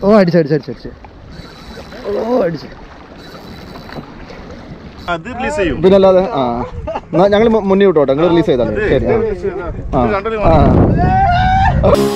ഓ അടിച്ചു അടിച്ചു അടിച്ചു അടിച്ചു ഓ അടിച്ചു അത് റിലീസ് ചെയ്യും പിന്നെ അല്ലാതെ ആ ഞങ്ങൾ മുന്നേ വിട്ടോട്ടെ ഞങ്ങൾ റിലീസ് ചെയ്താണ് ശരി ആ. ആ ആ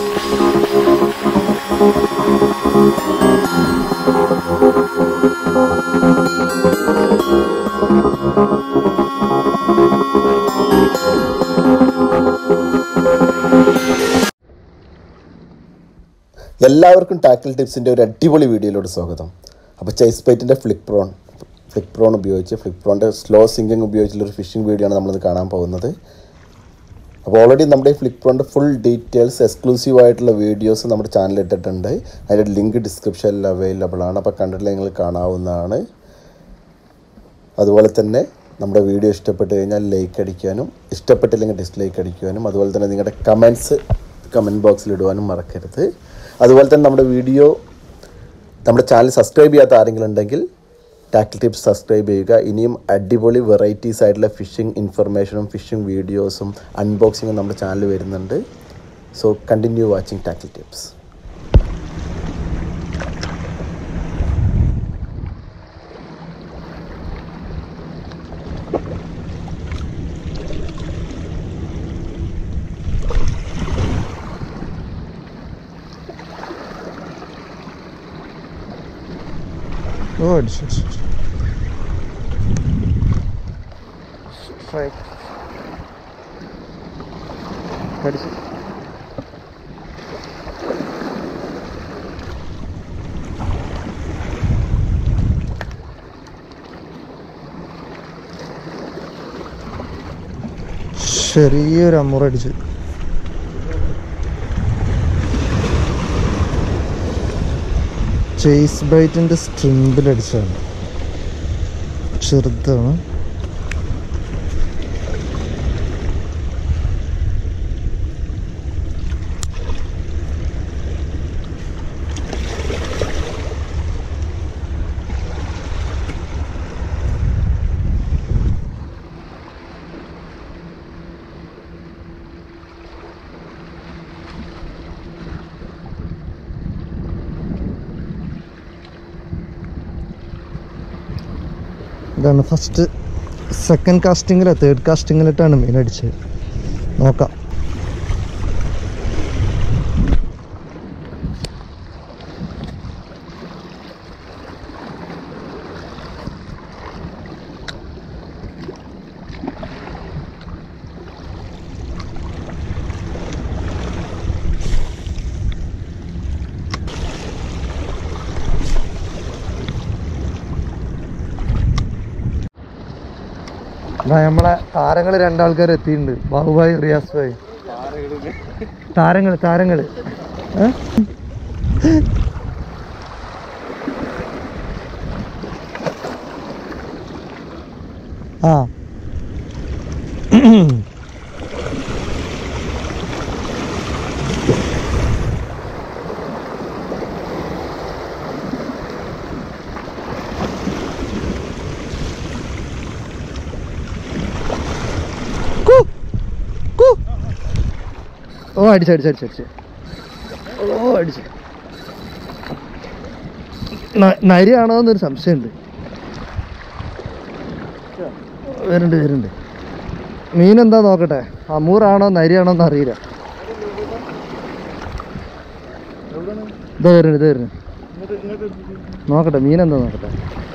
എല്ലാവർക്കും ടാക്കിൾ ടിപ്സിൻ്റെ ഒരു അടിപൊളി വീഡിയോയിലോട്ട് സ്വാഗതം അപ്പോൾ ചൈസ് ബൈറ്റിൻ്റെ ഫ്ലിക് പ്രോൺ ഫ്ലിക് പ്രോൺ ഉപയോഗിച്ച് ഫ്ലിക് പ്രോണിൻ്റെ സ്ലോ സിങ്കിങ് ഉപയോഗിച്ചുള്ള ഒരു ഫിഷിംഗ് വീഡിയോ ആണ് നമ്മളിന്ന് കാണാൻ പോകുന്നത് അപ്പോൾ ഓൾറെഡി നമ്മുടെ ഈ ഫ്ലിക് പ്രോണിൻ്റെ ഫുൾ ഡീറ്റെയിൽസ് എക്സ്ക്ലൂസീവ് ആയിട്ടുള്ള വീഡിയോസ് നമ്മുടെ ചാനലിൽ ഇട്ടിട്ടുണ്ട് അതിൻ്റെ ലിങ്ക് ഡിസ്ക്രിപ്ഷനിൽ അവൈലബിൾ ആണ് അപ്പോൾ കണ്ടിട്ടില്ലെങ്കിൽ നിങ്ങൾ കാണാവുന്നതാണ് അതുപോലെ തന്നെ നമ്മുടെ വീഡിയോ ഇഷ്ടപ്പെട്ട് കഴിഞ്ഞാൽ ലൈക്ക് അടിക്കാനും ഇഷ്ടപ്പെട്ടില്ലെങ്കിൽ ഡിസ്ലൈക്ക് അടിക്കുവാനും അതുപോലെ തന്നെ നിങ്ങളുടെ കമൻസ് കമൻറ്റ് ബോക്സിൽ ഇടുവാനും മറക്കരുത് അതുപോലെ തന്നെ നമ്മുടെ വീഡിയോ നമ്മുടെ ചാനൽ സബ്സ്ക്രൈബ് ചെയ്യാത്ത ആരെങ്കിലും ഉണ്ടെങ്കിൽ ടാക്കിൾ ടിപ്സ് സബ്സ്ക്രൈബ് ചെയ്യുക ഇനിയും അടിപൊളി വെറൈറ്റീസ് ആയിട്ടുള്ള ഫിഷിംഗ് ഇൻഫർമേഷനും ഫിഷിംഗ് വീഡിയോസും അൺബോക്സിങ്ങും നമ്മുടെ ചാനൽ വരുന്നുണ്ട് so continue watching tackle tips ഓ അടിച്ചു അടിച്ചു അടിച്ചു. Strike. അടിച്ചു ചെറിയൊരു അമ്മുറടിച്ചു ചേസ് ബൈറ്റിന്റെ സ്ട്രിമ്പിലടിച്ചാണ് ചെറുതാണ് ഇതാണ് ഫസ്റ്റ് സെക്കൻഡ് കാസ്റ്റിങ്ങില തേർഡ് കാസ്റ്റിങ്ങിലിട്ടാണ് മീൻ അടിച്ചത് നോക്കാം ദാ നമ്മളെ താരങ്ങൾ രണ്ടാൾക്കാർ എത്തിയിട്ടുണ്ട് ബാബുഭായ് റിയാസ് ഭായ് താരങ്ങൾ താരങ്ങൾ ആ കു, കു. ഓ അടിച്ചു അടിച്ചു അടിച്ചു അടിച്ചു ഓ അടിച്ചു ന- നരിയാണോ എന്നൊരു സംശയമുണ്ട് വരുന്നുണ്ട് വരുന്നുണ്ട് മീൻ എന്താ നോക്കട്ടെ അമൂറാണോ നരിയാണോ എന്ന് അറിയില്ല ഇതാ വരുന്നുണ്ട് ഇത് വരുന്നു നോക്കട്ടെ മീൻ എന്താ നോക്കട്ടെ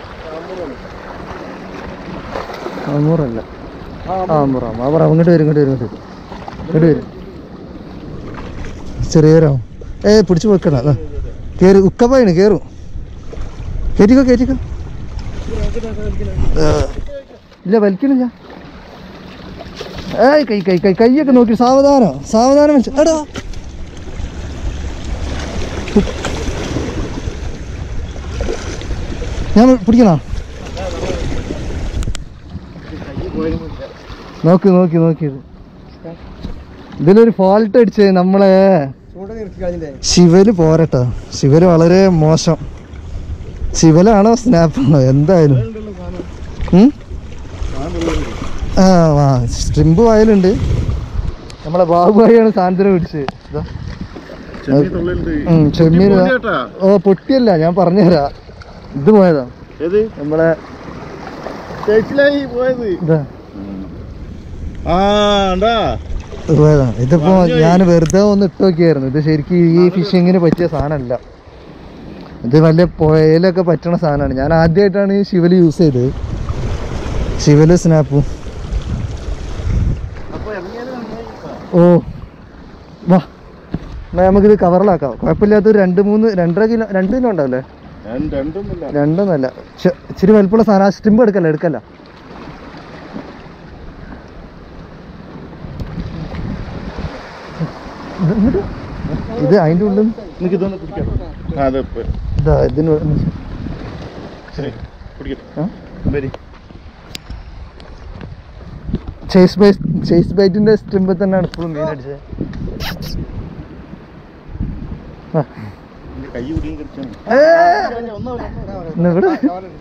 അമൂറല്ല ആ അമൂറ അമൂറ ഇങ്ങോട്ട് വരും ഇങ്ങോട്ട് വരും ഇങ്ങോട്ട് വരും ഇങ്ങോട്ട് വരും ചെറിയരോ ഏ പിടിച്ചു വെക്കണ അതാ കയറി ഉക്കപ്പായാണ് കയറും കയറ്റിക്കോ കയറ്റിക്കോ ആ. ഇല്ല വലിക്കണില്ല ഏയ് കൈ കൈ കൈ കൈയൊക്കെ നോക്കി സാവധാനം സാവധാനം വെച്ച് എടാ ഞാൻ പിടിക്കണോ നോക്ക് നോക്കി നോക്കി ഇത്. ഇതിലൊരു ഫോൾട്ട് അടിച്ചേ നമ്മളെ ശിവല് പോരട്ടോ ശിവല് വളരെ മോശം ശിവലാണോ സ്നാപ്പാണോ എന്തായാലും ഉം? ആ ആ സ്ട്രിമ്പ് വയലുണ്ട് നമ്മളെ ബാബുവായിയാണ് സാന്ത്വനം പിടിച്ചത് ഇതാ ചെമ്മീൻ തൊള്ളുണ്ട് ഉം, ചെമ്മീൻ പൊട്ടി കേട്ടാ ഓ പൊട്ടിയല്ല ഞാൻ പറഞ്ഞുതരാ ഇത് പോയതാ ഏത് നമ്മളെ ചേച്ചിലായി പോയത് ഇതാ ആ ഉണ്ടാ ഇത് പോയതാ ഇതിപ്പോ ഞാൻ വെറുതെ ഒന്ന് ഇട്ട് നോക്കിയായിരുന്നു ഇത് ശരിക്കും ഈ ഫിഷിങ്ങിന് പറ്റിയ സാധനമല്ല ഇത് വലിയ പുഴയിലൊക്കെ പറ്റണ സാധനമാണ് ഞാൻ ആദ്യമായിട്ടാണ് ഈ ശിവല് യൂസ് ചെയ്തത് ശിവല് സ്നാപ്പും അപ്പൊ ഇറങ്ങിയാലും നന്നായി ഓ വാ എന്നാ നമുക്കിത് കവറിലാക്കാം കുഴപ്പമില്ലാത്തൊരു രണ്ട് മൂന്ന് രണ്ടര കിലോ രണ്ട് കിലോ ഉണ്ടാവില്ലേ ഞാൻ രണ്ടൊന്നുമില്ല രണ്ടൊന്നല്ല ചെ- ഇച്ചിരി വലിപ്പമുള്ള സാധനം സ്റ്റിമ്പ് എടുക്കല്ല എടുക്കല്ല ഇത് എന്നിട്ട് ഇത് അതിൻ്റെ ഉള്ളിൽ നിനക്ക് ഇതൊന്ന് കുടിക്കാം ആ അതെ ഇപ്പൊ. ഇതാ ഇതിന് ശരി കുടിക്കട്ടെ ആ? വരി ചേസ് ബൈ ചേസ് ബൈറ്റിന്റെ സ്റ്റിമ്പ് തന്നെയാണ് ഇപ്പോഴും മീൻ അടിച്ചത് ആ. നിന്റെ കൈ കുടിയും കടിച്ചാണ് ഏ! ഇന്ന് ഇവിടെ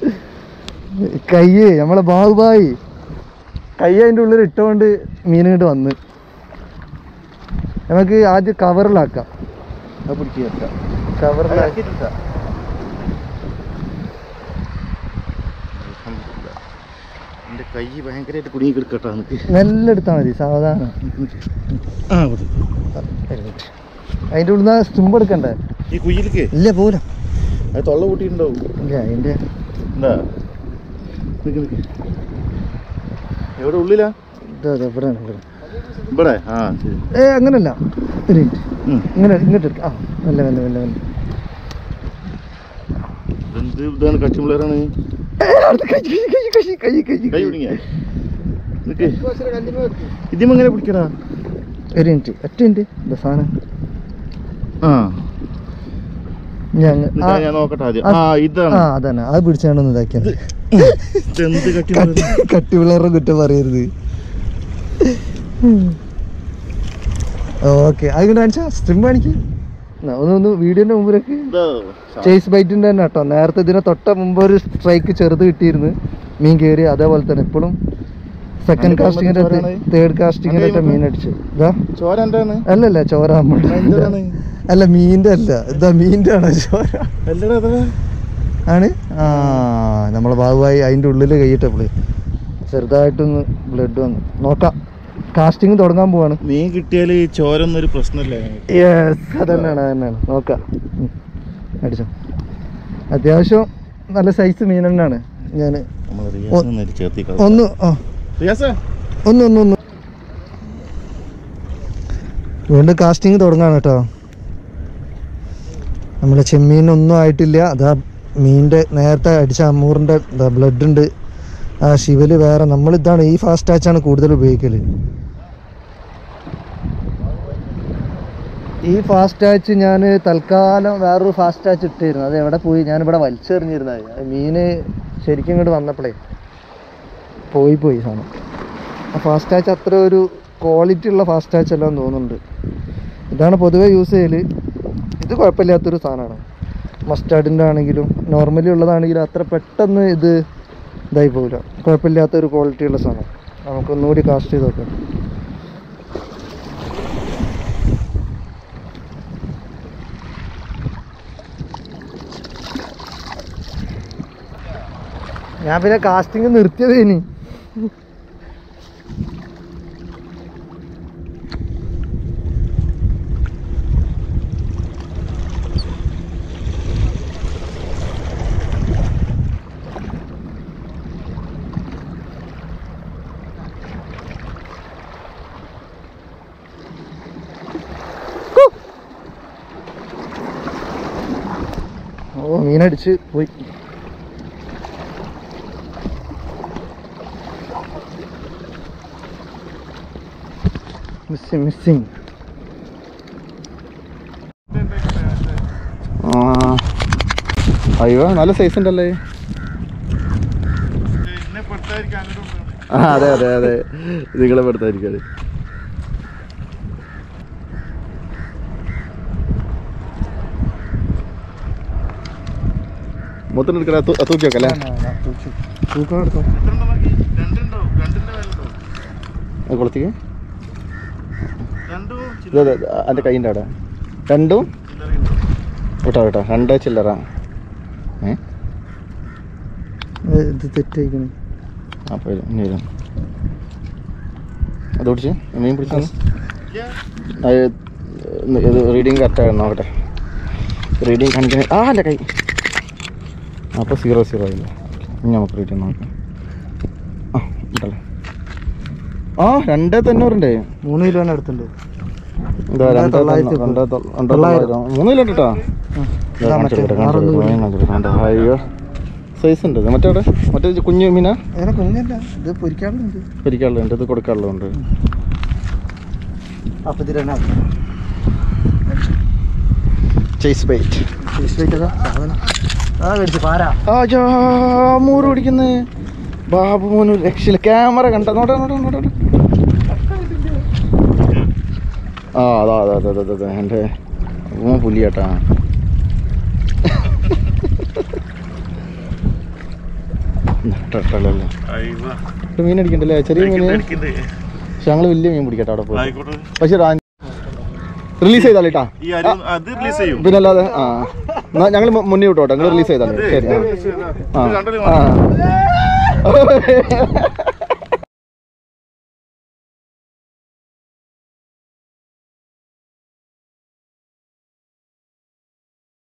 കയ്യ് നമ്മളെ ബാഹുബായി കൈ അതിൻ്റെ ഉള്ളിൽ ഇട്ടുകൊണ്ട് മീൻ ഇങ്ങോട്ട് വന്ന് നമുക്ക് ആദ്യം കവറിലാക്കാം അത് പിടിക്കുക കവറിലാക്കി എന്റെ കൈ ഭയങ്കരമായിട്ട് കുടുങ്ങി കിടക്കട്ടാ നിനക്ക് മെല്ലെ എടുത്താൽ മതി സാധാരണ ആ മതി അതിൻ്റെ ഉള്ളിൽ നിന്ന് സ്റ്റിമ്പ് എടുക്കണ്ടേ ഈ കുയിലേക്ക് ഇല്ല പോല അത് തൊള്ള കൂട്ടിയിട്ടുണ്ടാവും ഇല്ല അതിൻ്റെ എന്താ നിക്ക് നിക്ക് എവിടെ ഉള്ളിലാ ഇതാ ഇതാ ഇവിടെ ഇവിടെ ഇവിടെ ആ ശരി ഏ അങ്ങനല്ല ഒരു മിനിറ്റ് ഉം. ഇങ്ങനെ ഇങ്ങോട്ട് എടുക്കാം ആ മെല്ലെ മെല്ലെ മെല്ലെ മെല്ലെ എന്ത് ഇതാണ് കച്ചുമ്പിളറാണ് ഏ, അടുത്ത് കൈ കൈ കൈ കൈ കൈ കൈ കൈ കൈ കുടുങ്ങിയ നിക്ക് ഇതിമ എങ്ങനെ പിടിക്കടാ ഒരു മിനിറ്റ് ഒറ്റ മിനിറ്റ് ഇതാ സാധനം ആ ഞാൻ നിക്ക് ഞാൻ നോക്കട്ടെ ആദ്യം ആ- ആ ഇതാണ് ആ അതന്നെ അത് പിടിച്ചാണ്ടൊന്ന് ഇതാക്കിയാൽ മതി. ഇതെന്ത് കട്ടി കട്ടി കട്ടി പിള്ളേരുടെ കുറ്റം പറയരുത് ഓക്കെ അത് ഇങ്ങോട്ട് കാണിച്ചാ സ്ട്രിം കാണിക്ക് എന്നാ, ഒന്ന് ഒന്ന് വീഡിയോന്റെ മുമ്പിലേക്ക് ഇതാ ചേസ് ബൈറ്റിന്റെ തന്നെ കേട്ടോ നേരത്തെ ഇതിനെ തൊട്ട മുമ്പ് ഒരു സ്ട്രൈക്ക് ചെറുത് കിട്ടിയിരുന്നു മീൻ കയറി അതേപോലെ തന്നെ ഇപ്പോഴും സെക്കൻഡ് അതിന്റെ കാസ്റ്റിങ്ങിന്റെ കൈമത്ത് ചോരാണ്? തേർഡ് കാസ്റ്റിങ്ങിന്റെ അതിന്റെ മീൻ അടിച്ചു ഇതാ ചോര എന്താണ് അല്ലല്ല ചോര നമ്മുടെ എന്താണ് അല്ല മീൻ്റെ അല്ല ഇതാ മീൻ്റെ ആണോ ചോര അല്ലടാ അതാ ആണ് ആ നമ്മളെ ബാബുവായി അതിൻ്റെ ഉള്ളിൽ കൈയിട്ടപ്പോളേ ചെറുതായിട്ടൊന്ന് ബ്ലഡ് വന്നു നോക്കാം കാസ്റ്റിംഗ് തുടങ്ങാൻ പോവാണ് മീൻ കിട്ടിയാല് ഈ ചോര ഒന്നും ഒരു പ്രശ്നമല്ലേ യെസ് അതന്നെയാണ് അതന്നെയാണ് നോക്കാം ഉം. അടിച്ചോ അത്യാവശ്യം നല്ല സൈസ് മീൻ തന്നെയാണ് ഞാൻ നമ്മൾ റിയാസ് ചേർത്തി ഒന്ന് ആ റിയാസ ഒന്ന് ഒന്ന് ഒന്ന് വീണ്ടും കാസ്റ്റിംഗ് തുടങ്ങാണ് കേട്ടോ നമ്മളെ ചെമ്മീനൊന്നും ആയിട്ടില്ല അതാ മീനിൻ്റെ നേരത്തെ അടിച്ച അമ്മൂറിൻ്റെ ബ്ലഡ് ഉണ്ട് ആ ശിവല് വേറെ നമ്മളിതാണ് ഈ ഫാസ്റ്റ് ടാച്ചാണ് കൂടുതൽ ഉപയോഗിക്കൽ ഈ ഫാസ്റ്റ് ടാച്ച് ഞാൻ തൽക്കാലം വേറൊരു ഫാസ്റ്റ് ടാച്ച് ഇട്ടിരുന്നു അത് എവിടെ പോയി ഞാനിവിടെ വലിച്ചെറിഞ്ഞിരുന്നത് അത് മീന് ശരിക്കും ഇങ്ങോട്ട് വന്നപ്പോഴേ പോയി പോയി സാധനം ഫാസ്റ്റ് ടാച്ച് അത്ര ഒരു ക്വാളിറ്റി ഉള്ള ഫാസ്റ്റ് ടാച്ച് എല്ലാം തോന്നുന്നുണ്ട് ഇതാണ് പൊതുവെ യൂസ് ചെയ്യൽ ഇത് കുഴപ്പമില്ലാത്തൊരു സാധനമാണ് മസ്റ്റാർഡിൻ്റെ ആണെങ്കിലും നോർമലി ഉള്ളതാണെങ്കിലും അത്ര പെട്ടെന്ന് ഇത് ഇതായി പോകില്ല കുഴപ്പമില്ലാത്തൊരു ക്വാളിറ്റി ഉള്ള സാധനം നമുക്കൊന്നുകൂടി കാസ്റ്റ് ചെയ്ത് നോക്കാം ഞാൻ പിന്നെ കാസ്റ്റിംഗ് നിർത്തിയത് ഇനി ഓ മീനടിച്ച് പോയി മിസ്സിങ് മിസ്സിങ് അയ്യോ നല്ല സൈസ് ഉണ്ടല്ലേ ആ അതെ അതെ അതെ നിങ്ങളെ പെടുത്തായിരിക്കും അത് മൊത്തം എടുക്കല തൂക്കി വെക്കല്ലേ തൂക്കം എടുത്തോ കുളത്തിക്ക് അതിൻ്റെ കൈൻ്റെ അവിടെ രണ്ടും കേട്ടോ കേട്ടോ രണ്ട് ചില്ലറ ഏ ഇത് തെറ്റായിക്കണേ അപ്പോൾ ഇനി വരും അത് പിടിച്ച് മീൻ പിടിച്ചു ഇത് റീഡിങ് കറക്റ്റാണ് നോക്കട്ടെ റീഡിങ് കാണിക്കണേ ആ അല്ല കൈ അപ്പോൾ സീറോ സീറോ ഇല്ല ഇനി നമുക്ക് റീഡിങ് നോക്കാം ആ ഉണ്ടല്ലോ ആ രണ്ടേ തൊണ്ണൂറിൻ്റെ മൂന്ന് കിലോന് അടുത്തുണ്ട് എന്താ രണ്ടേ രണ്ടേ തൊള്ളായിരത്തി തൊണ്ണൂ- രണ്ടേ തൊ- രണ്ടേ തൊള്ളായിരം. തൊള്ളായിരം മൂന്ന് കിലോ കേട്ടോ ഇതാ മറ്റേ ആറൊന്ന് അയ്യോ സൈസ് ഉണ്ട് ഇത് മറ്റേ മറ്റേ കുഞ്ഞു മീനാ അങ്ങനെ കുഞ്ഞല്ല ഇത് പൊരിക്കാറുണ്ട് പിരിക്കാനുള്ളതുണ്ട് ഇത് കൊടുക്കാനുള്ളതുണ്ട് അപ്പം ഇതിലാണ് ചേസ് ബൈറ്റ് സാധനം ആ മേടിച്ചു പാര ആജാ മൂറ് പിടിക്കുന്നേ ബാബു മോനു രക്ഷയില്ല ക്യാമറ കണ്ട നോട്ടെ നോട്ടെ നോട്ടെ നോട്ടെ. ആ അതാ അതാ അതാ അതാ അതാ എൻ്റെ മോൻ പുലിയാട്ടാ ട്ടട്ടല്ലല്ലോ. ഒരു മീൻ അടിക്കണ്ടല്ലേ ചെറിയ മീൻ പക്ഷെ ഞങ്ങള് വലിയ മീൻ പിടിക്കട്ടെ അവിടെ പോയി ആയിക്കോട്ടെ പക്ഷെ റിലീസ് ചെയ്താലേട്ടാ ഈ അരി അത് റിലീസ് ചെയ്യും പിന്നെ അല്ലാതെ ആ ഞങ്ങൾ മുന്നേ വിട്ടോട്ടെ നിങ്ങൾ റിലീസ് ചെയ്താലേ ശരി ആ. ആ കണ്ടല്ലോ ആ